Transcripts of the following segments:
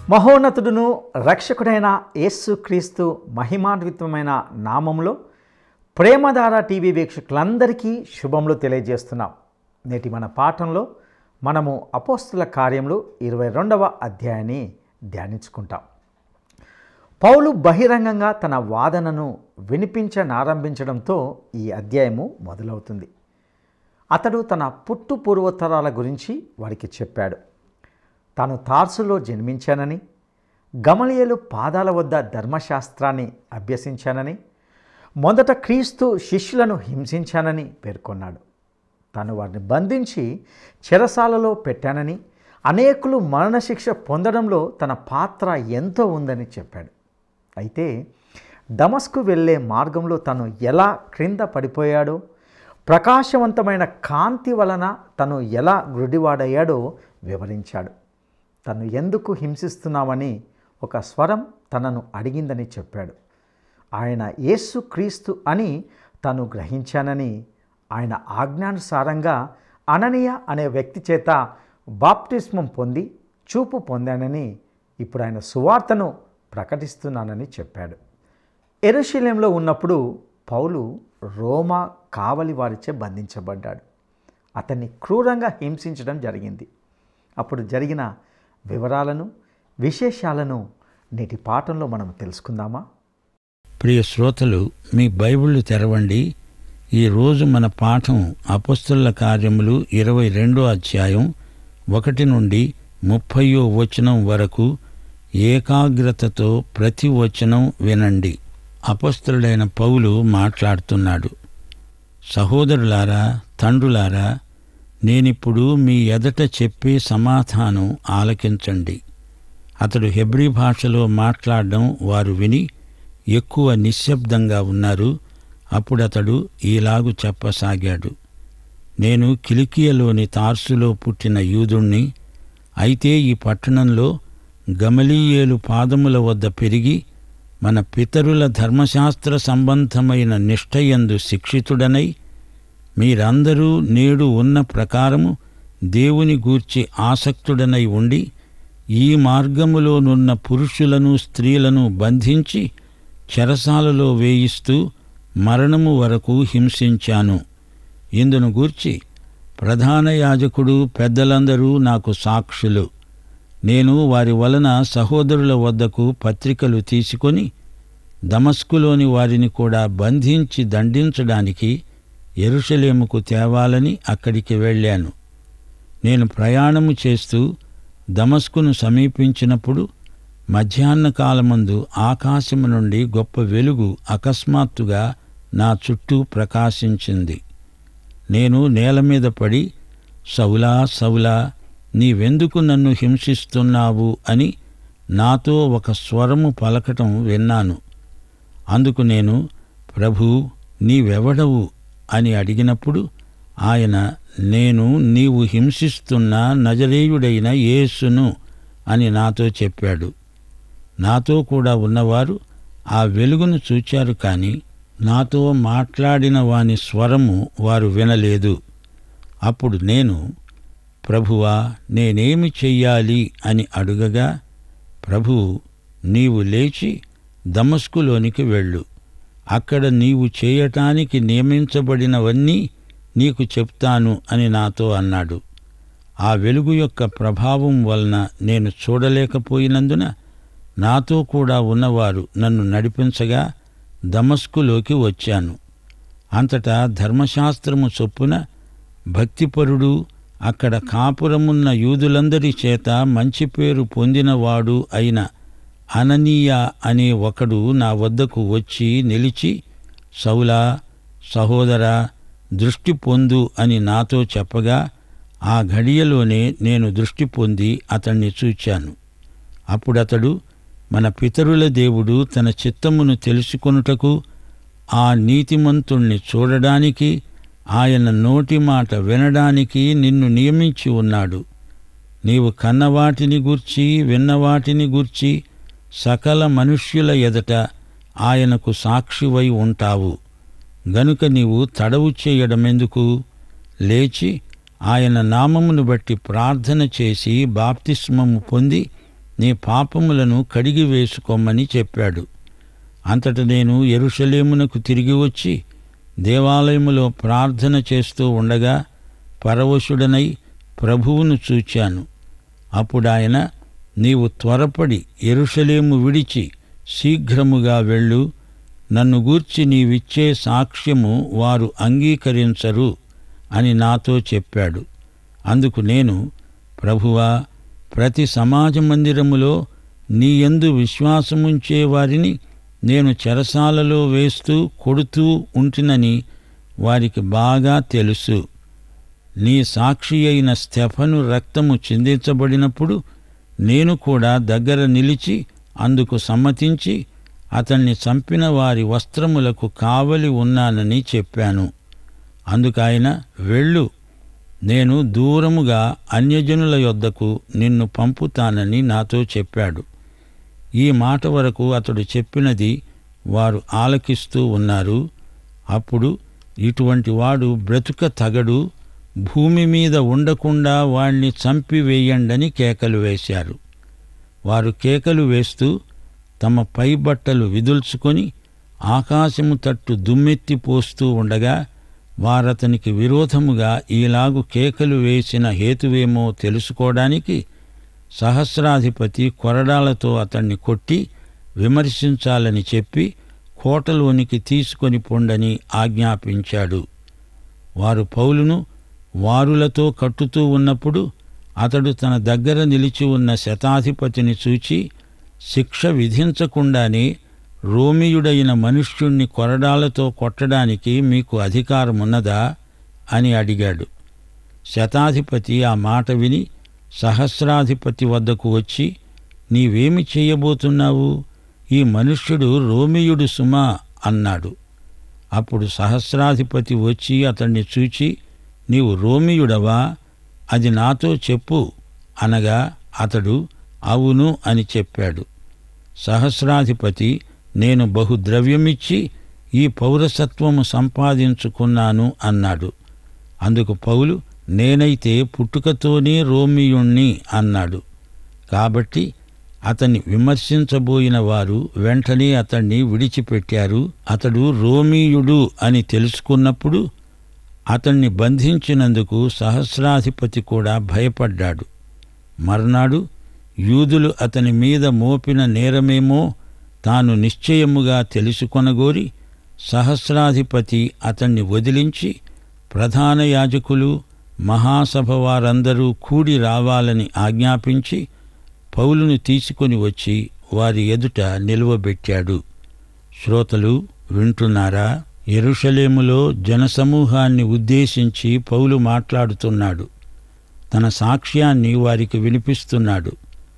మహోన్నతుడును రక్షకుడైన యేసుక్రీస్తు మహిమాన్వితమైన నామములో ప్రేమధార టీవీ వీక్షకులందరికీ శుభములు తెలియజేస్తున్నాం నేటి మన పాఠంలో మనము అపోస్తుల కార్యములు ఇరవై రెండవ అధ్యాయాన్ని ధ్యానించుకుంటాం పౌలు బహిరంగంగా తన వాదనను వినిపించనారంభించడంతో ఈ అధ్యాయము మొదలవుతుంది అతడు తన పుట్టు పూర్వోత్తరాల గురించి వారికి చెప్పాడు తాను తార్సులో జన్మించానని గమలియలు పాదాల వద్ద ధర్మశాస్త్రాన్ని అభ్యసించానని మొదట క్రీస్తు శిష్యులను హింసించానని పేర్కొన్నాడు తాను వారిని బంధించి చెరసాలలో పెట్టానని అనేకులు మరణశిక్ష పొందడంలో తన పాత్ర ఎంతో ఉందని చెప్పాడు అయితే దమస్కు వెళ్ళే మార్గంలో తను ఎలా క్రింద పడిపోయాడో ప్రకాశవంతమైన కాంతి వలన తను ఎలా గుడివాడయ్యాడో వివరించాడు తను ఎందుకు హింసిస్తున్నామని ఒక స్వరం తనను అడిగిందని చెప్పాడు ఆయన యేసు క్రీస్తు అని తను గ్రహించానని ఆయన ఆజ్ఞానుసారంగా అననీయ అనే వ్యక్తి చేత బాప్టిస్మం పొంది చూపు పొందానని ఇప్పుడు ఆయన సువార్తను ప్రకటిస్తున్నానని చెప్పాడు ఎరుశల్యంలో ఉన్నప్పుడు పౌలు రోమా కావలి వారిచే బంధించబడ్డాడు అతన్ని క్రూరంగా హింసించడం జరిగింది అప్పుడు జరిగిన వివరాలను విశేషాలను నేటి పాఠంలో మనం తెలుసుకుందామా ప్రియ శ్రోతలు మీ బైబిళ్ళు తెరవండి ఈరోజు మన పాఠం అపస్తుల కార్యములు ఇరవై రెండో అధ్యాయం ఒకటి నుండి ముప్పయో వచనం వరకు ఏకాగ్రతతో ప్రతి వచనం వినండి అపస్తుడైన పౌలు మాట్లాడుతున్నాడు సహోదరులారా తండ్రులారా నేనిప్పుడు మీ ఎదట చెప్పే సమాధానం ఆలకించండి అతడు హెబ్రీ భాషలో మాట్లాడడం వారు విని ఎక్కువ నిశ్శబ్దంగా ఉన్నారు అప్పుడు అతడు ఈలాగు చెప్పసాగాడు నేను కిలికియలోని తార్సులో పుట్టిన యూదుణ్ణి అయితే ఈ పట్టణంలో గమలీయేలు పాదముల వద్ద పెరిగి మన పితరుల ధర్మశాస్త్ర సంబంధమైన నిష్ఠయందు శిక్షితుడనై మీరందరూ నేడు ఉన్న ప్రకారము దేవుని గూర్చి ఆసక్తుడనై ఉండి ఈ మార్గములోనున్న పురుషులను స్త్రీలను బంధించి చెరసాలలో వేయిస్తూ మరణము వరకు హింసించాను ఇందును గూర్చి ప్రధాన యాజకుడు పెద్దలందరూ నాకు సాక్షులు నేను వారి వలన సహోదరుల వద్దకు పత్రికలు తీసుకొని దమస్కులోని వారిని కూడా బంధించి దండించడానికి ఎరుషలేముకు తేవాలని అక్కడికి వెళ్ళాను నేను ప్రయాణము చేస్తూ దమస్కును సమీపించినప్పుడు మధ్యాహ్న కాలమందు ఆకాశము నుండి గొప్ప వెలుగు అకస్మాత్తుగా నా చుట్టూ ప్రకాశించింది నేను నేల మీద పడి సౌలా సౌలా నీవెందుకు నన్ను హింసిస్తున్నావు అని నాతో ఒక స్వరము పలకటం విన్నాను అందుకు నేను ప్రభూ నీవెవడవు అని అడిగినప్పుడు ఆయన నేను నీవు హింసిస్తున్న నజరేయుడైన యేసును అని నాతో చెప్పాడు నాతో కూడా ఉన్నవారు ఆ వెలుగును చూచారు కానీ నాతో మాట్లాడిన వాని స్వరము వారు వినలేదు అప్పుడు నేను ప్రభువా నేనేమి చెయ్యాలి అని అడుగగా ప్రభు నీవు లేచి దమస్కులోనికి వెళ్ళు అక్కడ నీవు చేయటానికి నియమించబడినవన్నీ నీకు చెప్తాను అని నాతో అన్నాడు ఆ వెలుగు యొక్క ప్రభావం వలన నేను చూడలేకపోయినందున నాతో కూడా ఉన్నవారు నన్ను నడిపించగా దమస్కులోకి వచ్చాను అంతటా ధర్మశాస్త్రము చొప్పున భక్తిపరుడు అక్కడ కాపురమున్న యూదులందరి చేత మంచి పేరు పొందినవాడు అయిన అననీయ అనే ఒకడు నా వద్దకు వచ్చి నిలిచి సౌలా సహోదరా దృష్టి పొందు అని నాతో చెప్పగా ఆ ఘడియలోనే నేను దృష్టి పొంది అతన్ని చూచాను అప్పుడతడు మన పితరుల దేవుడు తన చిత్తమును తెలుసుకొనుటకు ఆ నీతిమంతుణ్ణి చూడడానికి ఆయన నోటి మాట వినడానికి నిన్ను నియమించి ఉన్నాడు నీవు కన్నవాటిని గూర్చి విన్నవాటిని గూర్చి సకల మనుష్యుల ఎదట ఆయనకు సాక్షివై ఉంటావు గనుక నీవు తడవు చేయడమెందుకు లేచి ఆయన నామమును బట్టి ప్రార్థన చేసి బాప్తిస్మము పొంది నీ పాపములను కడిగి వేసుకోమని చెప్పాడు అంతట నేను ఎరుషలేమునకు తిరిగి వచ్చి దేవాలయములో ప్రార్థన చేస్తూ ఉండగా పరవశుడనై ప్రభువును చూచాను అప్పుడాయన నీవు త్వరపడి ఎరుషలేము విడిచి శీఘ్రముగా వెళ్ళు నన్ను గూర్చి నీవిచ్చే సాక్ష్యము వారు అంగీకరించరు అని నాతో చెప్పాడు అందుకు నేను ప్రభువా ప్రతి సమాజ మందిరములో నీ యందు విశ్వాసముంచే వారిని నేను చెరసాలలో వేస్తూ కొడుతూ ఉంటినని వారికి బాగా తెలుసు నీ సాక్షి అయిన స్టెఫను రక్తము చిందించబడినప్పుడు నేను కూడా దగ్గర నిలిచి అందుకు సమ్మతించి అతన్ని చంపిన వారి వస్త్రములకు కావలి ఉన్నానని చెప్పాను అందుకాయన వెళ్ళు నేను దూరముగా అన్యజనుల యొద్దకు నిన్ను పంపుతానని నాతో చెప్పాడు ఈ మాట వరకు అతడు చెప్పినది వారు ఆలకిస్తూ ఉన్నారు అప్పుడు ఇటువంటి వాడు బ్రతుక తగడు భూమి మీద ఉండకుండా వాణ్ణి చంపివేయండని కేకలు వేశారు వారు కేకలు వేస్తూ తమ పైబట్టలు విదుల్చుకొని ఆకాశము తట్టు దుమ్మెత్తి పోస్తూ ఉండగా వారతనికి విరోధముగా ఈలాగు కేకలు వేసిన హేతువేమో తెలుసుకోవడానికి సహస్రాధిపతి కొరడాలతో అతన్ని కొట్టి విమర్శించాలని చెప్పి కోటలోనికి తీసుకొని పొండని ఆజ్ఞాపించాడు వారు పౌలును వారులతో కట్టుతూ ఉన్నప్పుడు అతడు తన దగ్గర నిలిచి ఉన్న శతాధిపతిని చూచి శిక్ష విధించకుండానే రోమియుడైన మనుష్యుణ్ణి కొరడాలతో కొట్టడానికి మీకు అధికారమున్నదా అని అడిగాడు శతాధిపతి ఆ మాట విని సహస్రాధిపతి వద్దకు వచ్చి నీవేమి చేయబోతున్నావు ఈ మనుష్యుడు రోమియుడు సుమా అన్నాడు అప్పుడు సహస్రాధిపతి వచ్చి అతన్ని చూచి నీవు రోమియుడవా అది నాతో చెప్పు అనగా అతడు అవును అని చెప్పాడు సహస్రాధిపతి నేను బహు ద్రవ్యమిచ్చి ఈ పౌరసత్వము సంపాదించుకున్నాను అన్నాడు అందుకు పౌలు నేనైతే పుట్టుకతోనే రోమియుణ్ణి అన్నాడు కాబట్టి అతన్ని విమర్శించబోయిన వారు వెంటనే అతన్ని విడిచిపెట్టారు అతడు రోమీయుడు అని తెలుసుకున్నప్పుడు అతన్ని బంధించినందుకు సహస్రాధిపతి కూడా భయపడ్డాడు మర్నాడు యూదులు అతని మీద మోపిన నేరమేమో తాను నిశ్చయముగా తెలుసుకొనగోరి సహస్రాధిపతి అతన్ని వదిలించి ప్రధాన యాజకులు మహాసభ వారందరూ కూడి రావాలని ఆజ్ఞాపించి పౌలును తీసుకొని వచ్చి వారి ఎదుట నిలువబెట్టాడు శ్రోతలు వింటున్నారా ఎరుషలేములో జనసమూహాన్ని ఉద్దేశించి పౌలు మాట్లాడుతున్నాడు తన సాక్ష్యాన్ని వారికి వినిపిస్తున్నాడు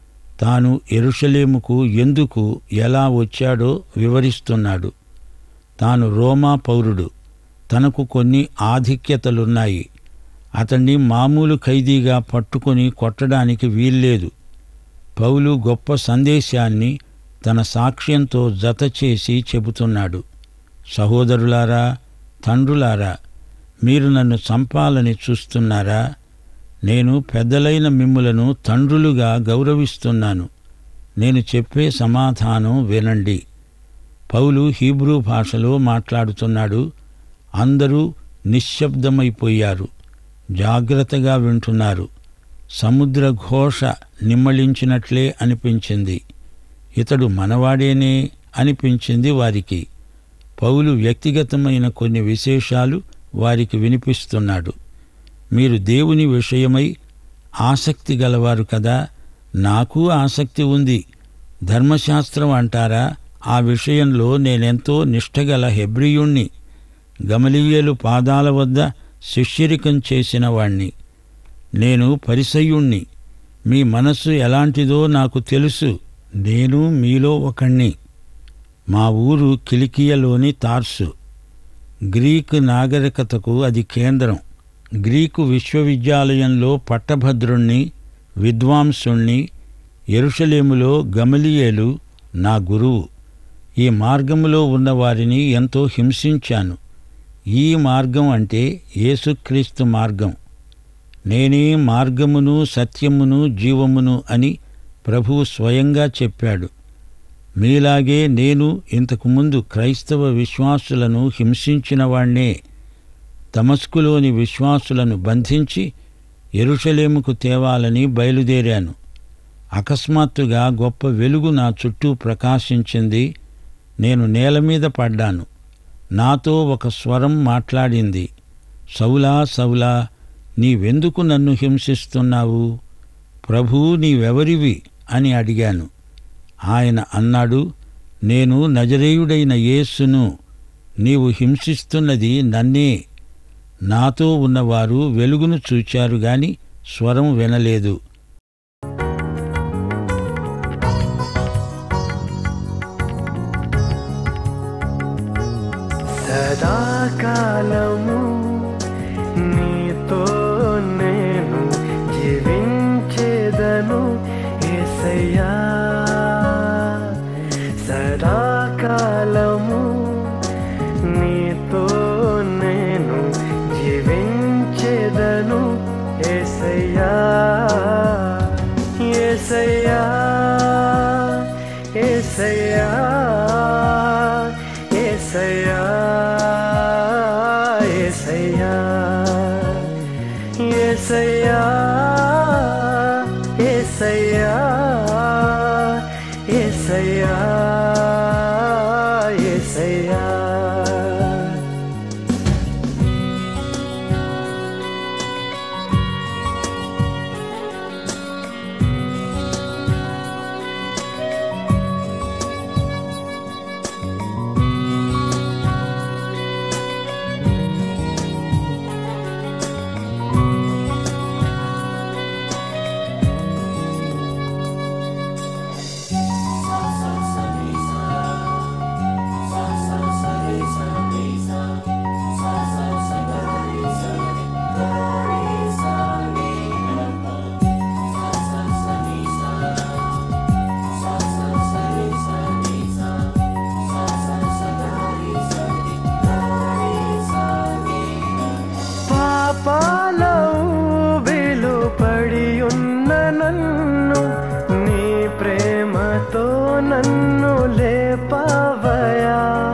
తాను ఎరుషలేముకు ఎందుకు ఎలా వచ్చాడో వివరిస్తున్నాడు తాను రోమా పౌరుడు తనకు కొన్ని ఆధిక్యతలున్నాయి అతన్ని మామూలు ఖైదీగా పట్టుకొని కొట్టడానికి వీల్లేదు పౌలు గొప్ప సందేశాన్ని తన సాక్ష్యంతో జత చేసి చెబుతున్నాడు సహోదరులారా తండ్రులారా మీరు నన్ను చంపాలని చూస్తున్నారా నేను పెద్దలైన మిమ్ములను తండ్రులుగా గౌరవిస్తున్నాను నేను చెప్పే సమాధానం వినండి పౌలు హీబ్రూ భాషలో మాట్లాడుతున్నాడు అందరూ నిశ్శబ్దమైపోయారు జాగ్రత్తగా వింటున్నారు సముద్ర ఘోష నిమ్మళించినట్లే అనిపించింది ఇతడు మనవాడేనే అనిపించింది వారికి పౌలు వ్యక్తిగతమైన కొన్ని విశేషాలు వారికి వినిపిస్తున్నాడు మీరు దేవుని విషయమై ఆసక్తి గలవారు కదా నాకు ఆసక్తి ఉంది ధర్మశాస్త్రం అంటారా ఆ విషయంలో నేనెంతో నిష్టగల హెబ్రియుణ్ణి గమలీయలు పాదాల వద్ద శిష్యరికం చేసిన వాణ్ణి నేను పరిసయుణ్ణి మీ మనస్సు ఎలాంటిదో నాకు తెలుసు నేను మీలో ఒకణ్ణి మా ఊరు కిలికియలోని తార్సు గ్రీకు నాగరికతకు అది కేంద్రం గ్రీకు విశ్వవిద్యాలయంలో పట్టభద్రుణ్ణి విద్వాంసుణ్ణి ఎరుషలేములో గమలియేలు నా గురువు ఈ మార్గములో ఉన్న వారిని ఎంతో హింసించాను ఈ మార్గం అంటే యేసుక్రీస్తు మార్గం నేనే మార్గమును సత్యమును జీవమును అని ప్రభువు స్వయంగా చెప్పాడు మీలాగే నేను ఇంతకుముందు క్రైస్తవ విశ్వాసులను హింసించిన వాణ్ణే దమస్కులోని విశ్వాసులను బంధించి ఎరుషలేముకు తేవాలని బయలుదేరాను అకస్మాత్తుగా గొప్ప వెలుగు నా చుట్టూ ప్రకాశించింది నేను నేల మీద పడ్డాను నాతో ఒక స్వరం మాట్లాడింది సౌలా సౌలా నీవెందుకు నన్ను హింసిస్తున్నావు ప్రభూ నీవెవరివి అని అడిగాను ఆయన అన్నాడు నేను నజరేయుడైన యేసును నీవు హింసిస్తున్నది నన్నే నాతో ఉన్నవారు వెలుగును చూచారు గాని స్వరం వినలేదు సదాకాలము నీతో నేను జీవించేదను ఏసయ్యా సదాకాలము నీతో నేను జీవించేదను ఏసయ్యా ఏసయ్యా ఏసయ్యా ఏసయ్యా ఏసయ్యా ఏసయ్యా ఏసయ్యా ఏసయ్యా ఏసయ్యా పాపాల ఊబిలో పడి ఉన్న నన్ను నీ ప్రేమతో నన్ను లేపవయా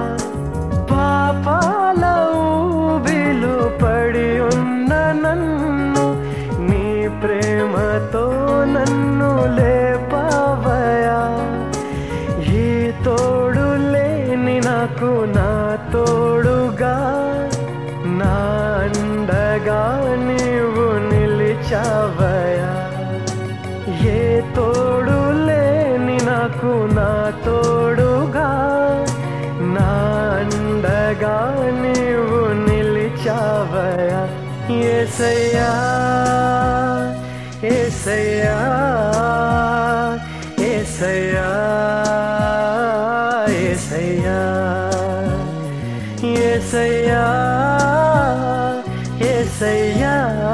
పాపాల ఊబిలో పడి ఉన్న నన్ను నీ ప్రేమతో నన్ను లేపవయా ఏ తోడు లేని నాకు నా తోడుగా నా అండగా నీవు నిలిచావయా ఏ తోడు లేని నాకు నా తోడుగా నా అండగా నీవు నిలిచావయా ఏసయ్యా ఏసయ్యా ఏసయ్యా ఏసయ్యా ఏసయ్యా ఏసయ్యా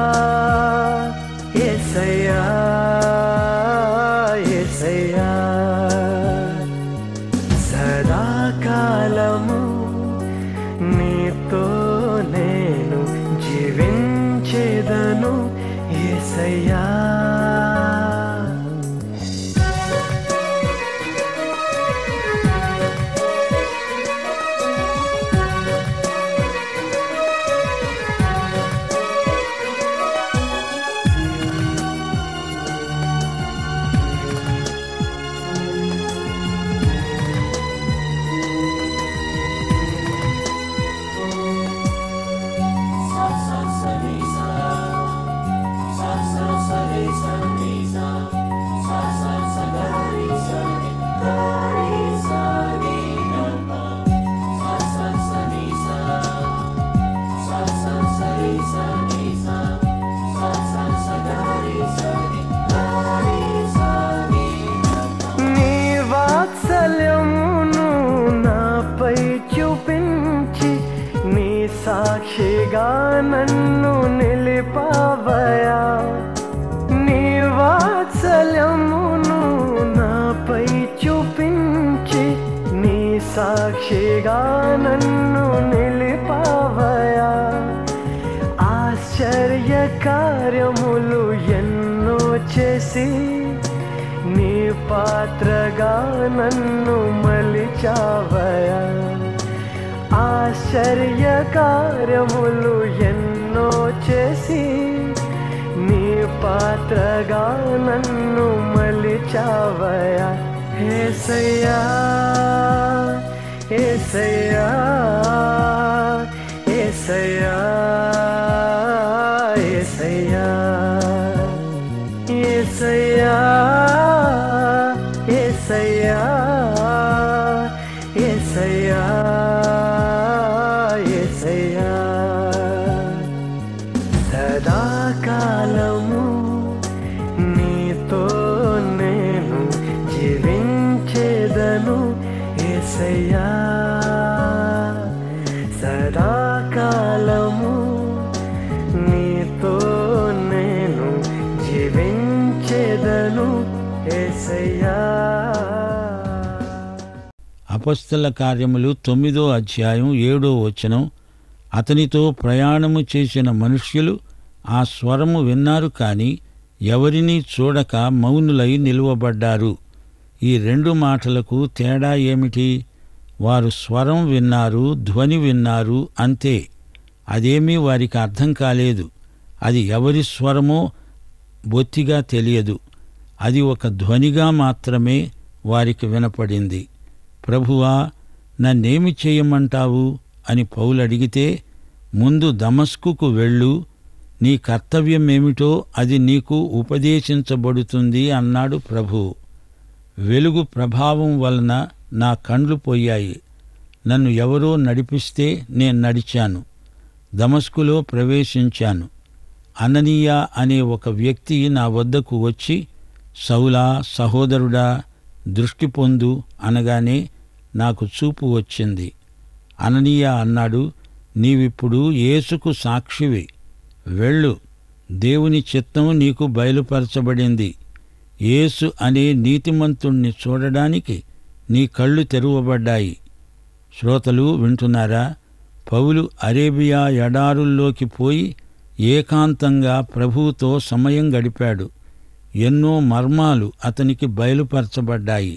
ఏసయ్యా ఏసయ్యా సదాకాలము నీతో నేను జీవించేదను ఏసయ్యా నీ వాత్సల్యమును నాపై చూపించి నీ సాక్షిగా నన్ను నిలిపావయా నీ వాత్సల్యమును నాపై చూపించి నీ సాక్షిగా నన్ను నిలిపావయా ఆశ్చర్య కార్యములు ఎన్నో చేసి నీ పాత్రగా నన్ను మలిచావయా ఆశ్చర్య కార్యములు ఎన్నో చేసి నీ పాత్రగా నన్ను మలిచావయా ఏసయ్యా ఏసయ్యా ఏసయ్యా ఏసయ్యా ఏసయ్యా ఏసయ్యా ఏసయ్యా ఏసయ్యా సదాకాలము నీతో నేను జీవించేదను ఏసయ్యా సదాకాలము నీతో నేను జీవించేదను ఏసయ్యా అపస్తుల కార్యములు తొమ్మిదో అధ్యాయం ఏడో వచనం అతనితో ప్రయాణము చేసిన మనుష్యులు ఆ స్వరము విన్నారు కాని ఎవరినీ చూడక మౌనులై నిలువబడ్డారు ఈ రెండు మాటలకు తేడా ఏమిటి వారు స్వరం విన్నారు ధ్వని విన్నారు అంతే అదేమీ వారికి అర్థం కాలేదు అది ఎవరి స్వరమో బొత్తిగా తెలియదు అది ఒక ధ్వనిగా మాత్రమే వారికి వినపడింది ప్రభువా నన్నేమి చేయమంటావు అని పౌలు అడిగితే ముందు దమస్కుకు వెళ్ళు నీ కర్తవ్యమేమిటో అది నీకు ఉపదేశించబడుతుంది అన్నాడు ప్రభు వెలుగు ప్రభావం వలన నా కండ్లు పోయాయి నన్ను ఎవరో నడిపిస్తే నేను నడిచాను దమస్కులో ప్రవేశించాను అననీయ అనే ఒక వ్యక్తి నా వద్దకు వచ్చి సౌలా సహోదరుడా దృష్టి పొందు అనగానే నాకు చూపు వచ్చింది అననీయ అన్నాడు నీవిప్పుడు యేసుకు సాక్షివి వెళ్ళు దేవుని చిత్తం నీకు బయలుపరచబడింది యేసు అనే నీతిమంతుణ్ణి చూడడానికి నీ కళ్ళు తెరువబడ్డాయి శ్రోతలు వింటున్నారా పౌలు అరేబియా ఎడారుల్లోకి పోయి ఏకాంతంగా ప్రభువుతో సమయం గడిపాడు ఎన్నో మర్మాలు అతనికి బయలుపరచబడ్డాయి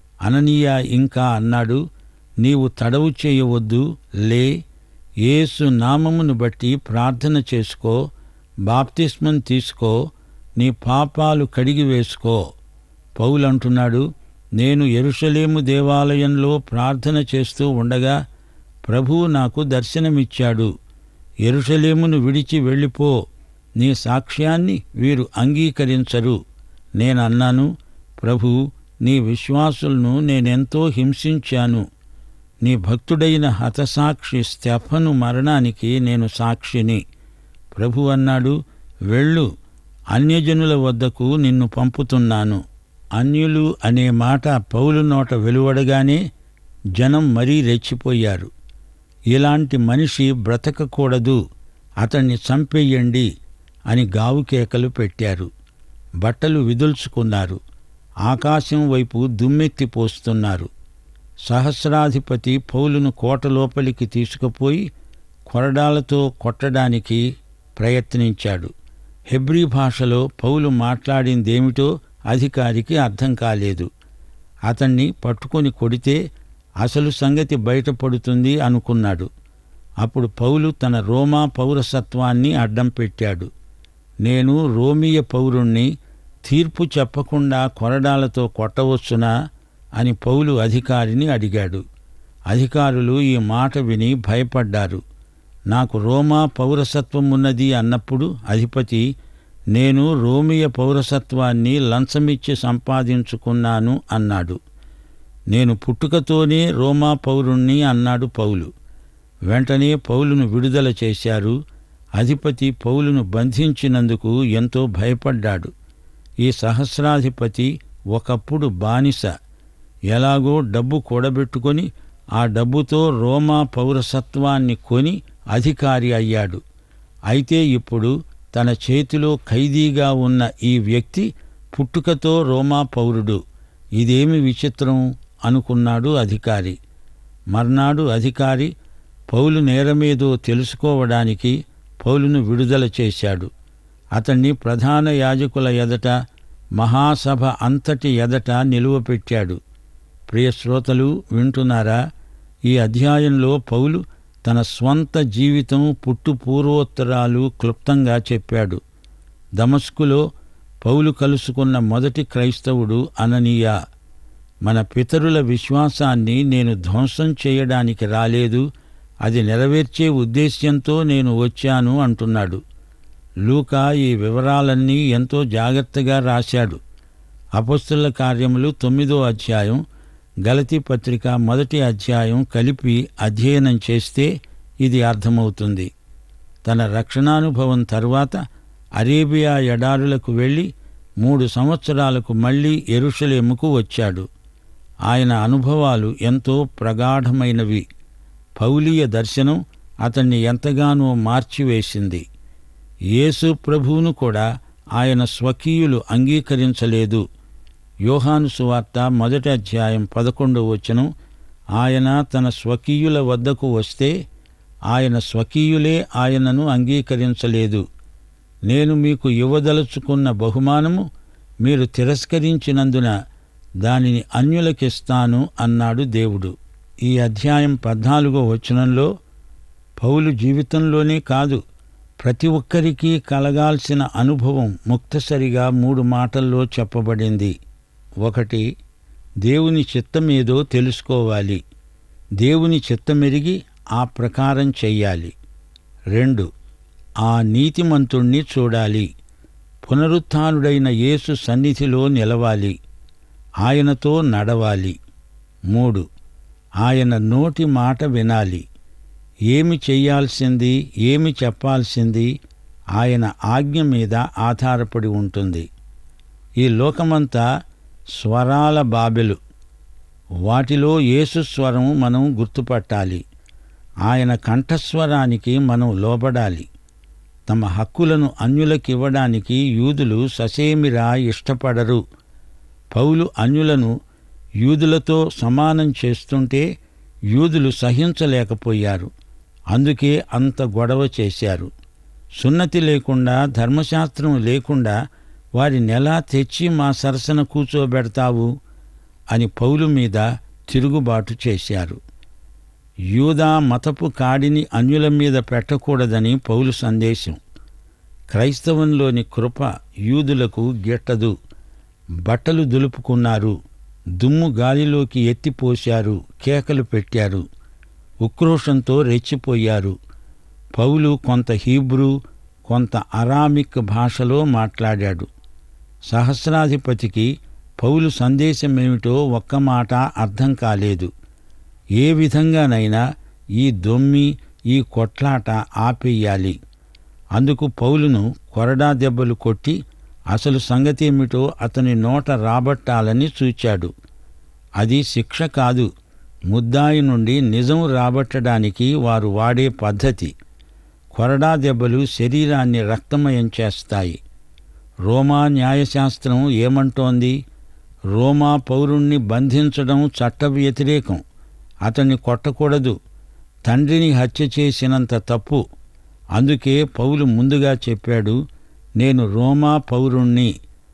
అననీయ ఇంకా అన్నాడు నీవు తడవు చేయవద్దు లే యేసు నామమును బట్టి ప్రార్థన చేసుకో బాప్తిస్మం తీసుకో నీ పాపాలు కడిగి వేసుకో పౌలంటున్నాడు నేను ఎరుషలేము దేవాలయంలో ప్రార్థన చేస్తూ ఉండగా ప్రభువు నాకు దర్శనమిచ్చాడు ఎరుషలేమును విడిచి వెళ్ళిపో నీ సాక్ష్యాన్ని వీరు అంగీకరించరు నేనన్నాను ప్రభు నీ విశ్వాసులను నేనెంతో హింసించాను నీ భక్తుడైన హతసాక్షి స్టెఫను మరణానికి నేను సాక్షిని ప్రభు అన్నాడు వెళ్ళు అన్యజనుల వద్దకు నిన్ను పంపుతున్నాను అన్యులు అనే మాట పౌలు నోట వెలువడగానే జనం మరీ రెచ్చిపోయారు ఇలాంటి మనిషి బ్రతకకూడదు అతన్ని చంపేయండి అని గావుకేకలు పెట్టారు బట్టలు విదుల్చుకున్నారు ఆకాశం వైపు దుమ్మెత్తి పోస్తున్నారు సహస్రాధిపతి పౌలును కోట లోపలికి తీసుకుపోయి కొరడాలతో కొట్టడానికి ప్రయత్నించాడు హెబ్రీ భాషలో పౌలు మాట్లాడిందేమిటో అధికారికి అర్థం కాలేదు అతన్ని పట్టుకొని కొడితే అసలు సంగతి బయటపడుతుంది అనుకున్నాడు అప్పుడు పౌలు తన రోమా పౌరసత్వాన్ని అడ్డం పెట్టాడు నేను రోమియ పౌరుణ్ణి తీర్పు చెప్పకుండా కొరడాలతో కొట్టవచ్చునా అని పౌలు అధికారిని అడిగాడు అధికారులు ఈ మాట విని భయపడ్డారు నాకు రోమా పౌరసత్వం ఉన్నది అన్నప్పుడు అధిపతి నేను రోమియ పౌరసత్వాన్ని లంచమిచ్చి సంపాదించుకున్నాను అన్నాడు నేను పుట్టుకతోనే రోమా పౌరుణ్ణి అన్నాడు పౌలు వెంటనే పౌలును విడుదల చేశారు అధిపతి పౌలును బంధించినందుకు ఎంతో భయపడ్డాడు ఈ సహస్రాధిపతి ఒకప్పుడు బానిస ఎలాగో డబ్బు కూడబెట్టుకొని ఆ డబ్బుతో రోమా పౌరసత్వాన్ని కొని అధికారి అయ్యాడు అయితే ఇప్పుడు తన చేతిలో ఖైదీగా ఉన్న ఈ వ్యక్తి పుట్టుకతో రోమా పౌరుడు ఇదేమి విచిత్రం అనుకున్నాడు అధికారి మర్నాడు అధికారి పౌలు నేరమేదో తెలుసుకోవడానికి పౌలును విడుదల చేశాడు అతన్ని ప్రధాన యాజకుల ఎదట మహాసభ అంతటి ఎదట నిలువపెట్టాడు ప్రియ శ్రోతలు వింటున్నారా ఈ అధ్యాయంలో పౌలు తన స్వంత జీవితం పుట్టు పూర్వోత్తరాలు క్లుప్తంగా చెప్పాడు దమస్కులో పౌలు కలుసుకున్న మొదటి క్రైస్తవుడు అననీయ మన పితరుల విశ్వాసాన్ని నేను ధ్వంసం చేయడానికి రాలేదు అది నెరవేర్చే ఉద్దేశ్యంతో నేను వచ్చాను అంటున్నాడు లూకా ఈ వివరాలన్నీ ఎంతో జాగ్రత్తగా రాశాడు అపస్తుల కార్యములు తొమ్మిదో అధ్యాయం గలతి పత్రిక మొదటి అధ్యాయం కలిపి అధ్యయనం చేస్తే ఇది అర్థమవుతుంది తన రక్షణానుభవం తర్వాత అరేబియా ఎడారులకు వెళ్ళి మూడు సంవత్సరాలకు మళ్ళీ ఎరుషలేముకు వచ్చాడు ఆయన అనుభవాలు ఎంతో ప్రగాఢమైనవి పౌలీయ దర్శనం అతన్ని ఎంతగానో మార్చివేసింది యేసు ప్రభువును కూడా ఆయన స్వకీయులు అంగీకరించలేదు యోహాను సువార్త మొదటి అధ్యాయం పదకొండవ వచనం ఆయన తన స్వకీయుల వద్దకు వస్తే ఆయన స్వకీయులే ఆయనను అంగీకరించలేదు నేను మీకు ఇవ్వదలుచుకున్న బహుమానము మీరు తిరస్కరించినందున దానిని అన్యులకిస్తాను అన్నాడు దేవుడు ఈ అధ్యాయం పద్నాలుగో వచనంలో పౌలు జీవితంలోనే కాదు ప్రతి ఒక్కరికి కలగాల్సిన అనుభవం ముక్తసరిగా మూడు మాటల్లో చెప్పబడింది ఒకటి దేవుని చిత్తమేదో తెలుసుకోవాలి దేవుని చిత్తమెరిగి ఆ ప్రకారం చెయ్యాలి రెండు ఆ నీతిమంతుణ్ణి చూడాలి పునరుత్థానుడైన యేసు సన్నిధిలో నిలవాలి ఆయనతో నడవాలి మూడు ఆయన నోటి మాట వినాలి ఏమి చెయ్యాల్సింది ఏమి చెప్పాల్సింది ఆయన ఆజ్ఞ మీద ఆధారపడి ఉంటుంది ఈ లోకమంతా స్వరాల బాబెలు వాటిలో యేసు స్వరం మనం గుర్తుపట్టాలి ఆయన కంఠస్వరానికి మనం లోబడాలి తమ హక్కులను అన్యులకివ్వడానికి యూదులు ససేమిరా ఇష్టపడరు పౌలు అన్యులను యూదులతో సమానం చేస్తుంటే యూదులు సహించలేకపోయారు అందుకే అంత గొడవ చేశారు సున్నతి లేకుండా ధర్మశాస్త్రం లేకుండా వారినెలా తెచ్చి మా సరసన కూర్చోబెడతావు అని పౌలు మీద తిరుగుబాటు చేశారు యూదా మతపు కాడిని అన్యుల మీద పెట్టకూడదని పౌలు సందేశం క్రైస్తవంలోని కృప యూదులకు గిట్టదు బట్టలు దులుపుకున్నారు దుమ్ము గాలిలోకి ఎత్తిపోశారు కేకలు పెట్టారు ఉక్రోషంతో రెచ్చిపోయారు పౌలు కొంత హీబ్రూ కొంత అరామిక్ భాషలో మాట్లాడాడు సహస్రాధిపతికి పౌలు సందేశమేమిటో ఒక్క మాట అర్థం కాలేదు ఏ విధంగానైనా ఈ దొమ్మి ఈ కొట్లాట ఆపేయాలి అందుకు పౌలును కొరడా దెబ్బలు కొట్టి అసలు సంగతేమిటో అతని నోట రాబట్టాలని చూచాడు అది శిక్ష కాదు ముద్దాయి నుండి నిజం రాబట్టడానికి వారు వాడే పద్ధతి కొరడా దెబ్బలు శరీరాన్ని రక్తమయం చేస్తాయి రోమా న్యాయశాస్త్రం ఏమంటోంది రోమా పౌరుణ్ణి బంధించడం చట్ట వ్యతిరేకం అతన్ని కొట్టకూడదు తండ్రిని హత్య చేసినంత తప్పు అందుకే పౌలు ముందుగా చెప్పాడు నేను రోమా పౌరుణ్ణి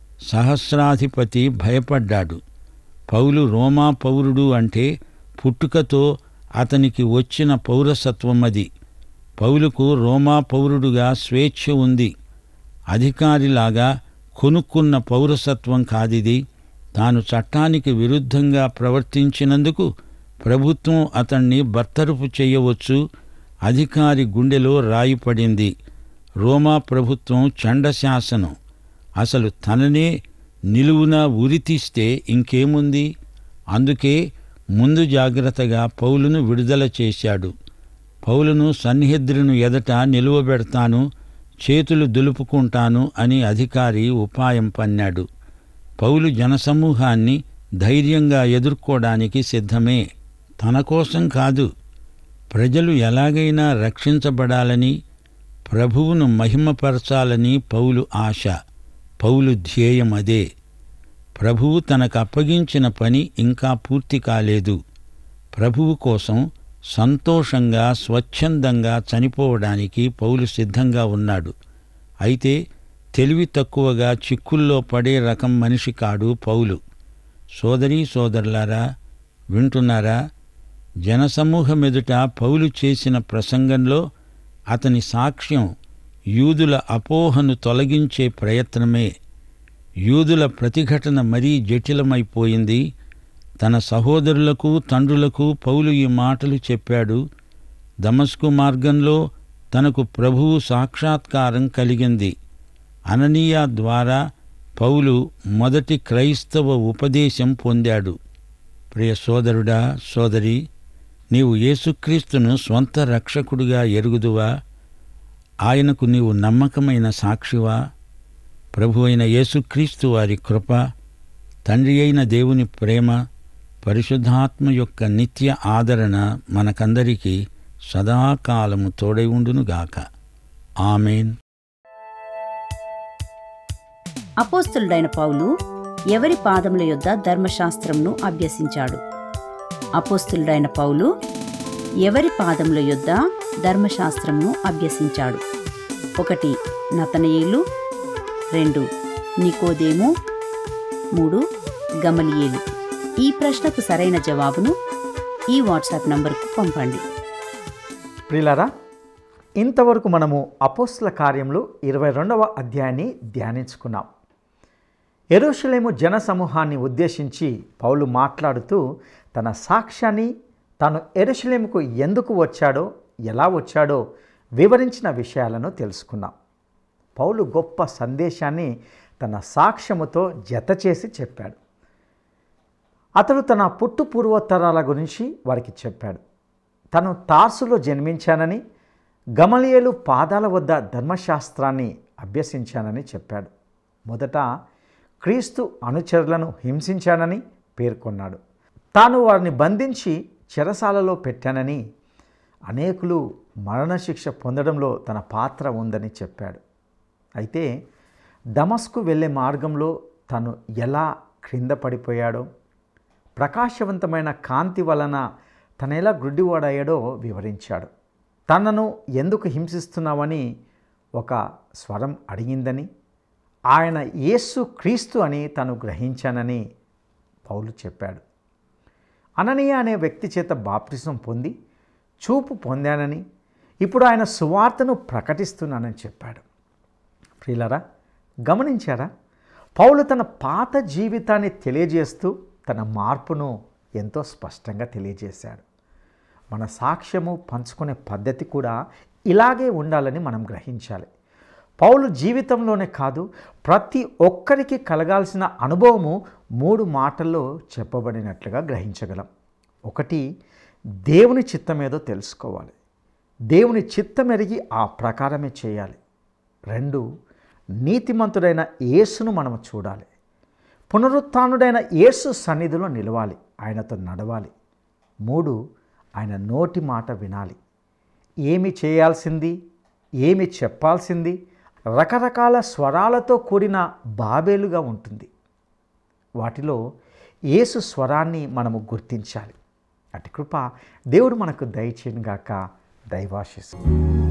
సహస్రాధిపతి భయపడ్డాడు పౌలు రోమా పౌరుడు అంటే పుట్టుకతో అతనికి వచ్చిన పౌరసత్వమది పౌలుకు రోమా పౌరుడుగా స్వేచ్ఛ ఉంది అధికారిలాగా కొనుక్కున్న పౌరసత్వం కాదిది తాను చట్టానికి విరుద్ధంగా ప్రవర్తించినందుకు ప్రభుత్వం అతన్ని బర్తరపు చేయవచ్చు అధికారి గుండెలో రాయి పడింది రోమా ప్రభుత్వం చండశాసనం అసలు తననే నిలువున ఉరితీస్తే ఇంకేముంది అందుకే ముందు జాగ్రత్తగా పౌలును విడుదల చేశాడు పౌలును సన్నిహిద్రును ఎదట నిలువబెడతాను చేతులు దులుపుకుంటాను అని అధికారి ఉపాయం పన్నాడు పౌలు జనసమూహాన్ని ధైర్యంగా ఎదుర్కోవడానికి సిద్ధమే తన కోసం కాదు ప్రజలు ఎలాగైనా రక్షించబడాలని ప్రభువును మహిమపరచాలని పౌలు ఆశ పౌలు ధ్యేయం అదే ప్రభువు తనకు అప్పగించిన పని ఇంకా పూర్తి కాలేదు ప్రభువు కోసం సంతోషంగా స్వచ్ఛందంగా చనిపోవడానికి పౌలు సిద్ధంగా ఉన్నాడు అయితే తెలివి తక్కువగా చిక్కుల్లో పడే రకం మనిషి కాడు పౌలు సోదరీ సోదరులారా వింటున్నారా జనసమూహం ఎదుట పౌలు చేసిన ప్రసంగంలో అతని సాక్ష్యం యూదుల అపోహను తొలగించే ప్రయత్నమే యూదుల ప్రతిఘటన మరీ జటిలమైపోయింది తన సహోదరులకు తండ్రులకు పౌలు ఈ మాటలు చెప్పాడు దమస్కు మార్గంలో తనకు ప్రభువు సాక్షాత్కారం కలిగింది అననీయ ద్వారా పౌలు మొదటి క్రైస్తవ ఉపదేశం పొందాడు ప్రియ సోదరుడా సోదరి నీవు యేసుక్రీస్తును స్వంత రక్షకుడిగా ఎరుగుదువా ఆయనకు నీవు నమ్మకమైన సాక్షివా ప్రభు అయిన యేసుక్రీస్తు వారి కృప తండ్రి అయిన దేవుని ప్రేమ పరిశుద్ధాత్మ యొక్క నిత్య ఆదరణ మనకందరికీ సదాకాలము తోడై ఉండునుగాక ఆమెన్ అపోస్తులుడైన పౌలు ఎవరి పాదముల యొద్ద ధర్మశాస్త్రమును అభ్యసించాడు అపోస్తులుడైన పౌలు ఎవరి పాదముల యొద్ద ధర్మశాస్త్రమును అభ్యసించాడు ఒకటి నతనయేలు రెండు నికోదేము మూడు గమలియేలు ఈ ప్రశ్నకు సరైన జవాబును ఈ వాట్సాప్ నంబర్కు పంపండి ప్రియులారా ఇంతవరకు మనము అపోస్తుల కార్యములు ఇరవై రెండవ అధ్యాయాన్ని ధ్యానించుకున్నాం ఎరుషలేము జన సమూహాన్ని ఉద్దేశించి పౌలు మాట్లాడుతూ తన సాక్ష్యాన్ని తాను ఎరుషలేముకు ఎందుకు వచ్చాడో ఎలా వచ్చాడో వివరించిన విషయాలను తెలుసుకున్నాం పౌలు గొప్ప సందేశాన్ని తన సాక్ష్యముతో జత చేసి చెప్పాడు అతడు తన పుట్టు పూర్వోత్తరాల గురించి వారికి చెప్పాడు తను తార్సులో జన్మించానని గమలియలు పాదాల వద్ద ధర్మశాస్త్రాన్ని అభ్యసించానని చెప్పాడు మొదట క్రీస్తు అనుచరులను హింసించానని పేర్కొన్నాడు తాను వారిని బంధించి చెరసాలలో పెట్టానని అనేకులు మరణశిక్ష పొందడంలో తన పాత్ర ఉందని చెప్పాడు అయితే దమస్కు వెళ్ళే మార్గంలో తను ఎలా క్రింద పడిపోయాడో ప్రకాశవంతమైన కాంతి వలన తన ఎలా గుడ్డివాడయ్యాడో వివరించాడు తనను ఎందుకు హింసిస్తున్నావని ఒక స్వరం అడిగిందని ఆయన యేసు క్రీస్తు అని తను గ్రహించానని పౌలు చెప్పాడు అననీయ అనే వ్యక్తి చేత బాప్తిసం పొంది చూపు పొందానని ఇప్పుడు ఆయన సువార్తను ప్రకటిస్తున్నానని చెప్పాడు ప్రియులరా గమనించారా పౌలు తన పాత జీవితాన్ని తెలియజేస్తూ తన మార్పును ఎంతో స్పష్టంగా తెలియజేశాడు మన సాక్ష్యము పంచుకునే పద్ధతి కూడా ఇలాగే ఉండాలని మనం గ్రహించాలి పౌలు జీవితంలోనే కాదు ప్రతి ఒక్కరికి కలగాల్సిన అనుభవము మూడు మాటల్లో చెప్పబడినట్లుగా గ్రహించగలం ఒకటి దేవుని చిత్తం ఏదో తెలుసుకోవాలి దేవుని చిత్తం ఎరిగి ఆ ప్రకారమే చేయాలి రెండు నీతిమంతుడైన యేసును మనం చూడాలి పునరుత్నుడైన యేసు సన్నిధిలో నిలవాలి ఆయనతో నడవాలి మూడు ఆయన నోటి మాట వినాలి ఏమి చేయాల్సింది ఏమి చెప్పాల్సింది రకరకాల స్వరాలతో కూడిన బాబేలుగా ఉంటుంది వాటిలో యేసు స్వరాన్ని మనము గుర్తించాలి అటు కృప దేవుడు మనకు దయచేయనుగాక దైవాశిస్తుంది